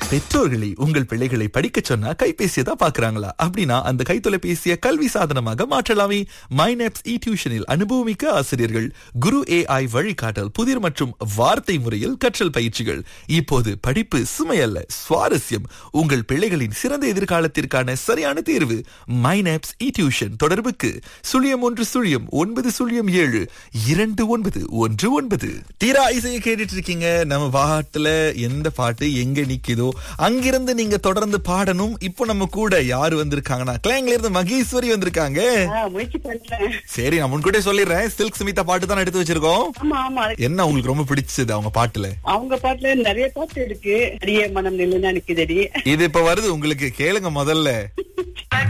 பெற்றோர்களை உங்கள் பிள்ளைகளை படிக்க சொன்னா கைபேசியை தான் பாக்குறாங்களா அப்படின்னா அந்த கைத்தொலைபேசியை கல்வி சாதனமாக மாற்றலாமே மைனப்ஸ் இ டியூஷனில் அனுபவமிக்க ஆசிரியர்கள் குரு ஏஐ வழிகாட்டல் புதிர் மற்றும் வார்த்தை முறையில் கற்றல் பயிற்சிகள் இப்போது படிப்பு சுமையல்ல சுவாரஸ்யம் உங்கள் பிள்ளைகளின் சிறந்த எதிர்காலத்திற்கான சரியான தேர்வு மைனப்ஸ் இ டியூஷன் தொடர்புக்கு சுழியம் ஒன்று சுழியம் ஒன்பது சுழியம் ஏழு இரண்டு ஒன்பது ஒன்று ஒன்பது தீரா இசையை கேட்டுட்டு இருக்கீங்க நம்ம பாட்டுல எந்த பாட்டு எங்க நிக்குதோ அங்கிருந்து நீங்க தொடர்ந்து பாடணும் இப்போ நம்ம கூட யாரு வந்திருக்காங்கன்னா கிளாங்ல இருந்து மகேஸ்வரி வந்திருக்காங்க ஆ, முயற்சி பண்றேன் சரி நான் முன்கூட்டியே சொல்லிடுறேன் சில்க் ஸ்மிதா பாட்டு தான் எடுத்து வச்சிருக்கோம் ஆமா ஆமா என்ன உங்களுக்கு ரொம்ப பிடிச்சது அவங்க பாட்டுல அவங்க பாட்டுல நிறைய பாட்டு இருக்கு அடியே மனம் நில்லுனா நிக்குதடி இது இப்ப வருது உங்களுக்கு கேளுங்க முதல்ல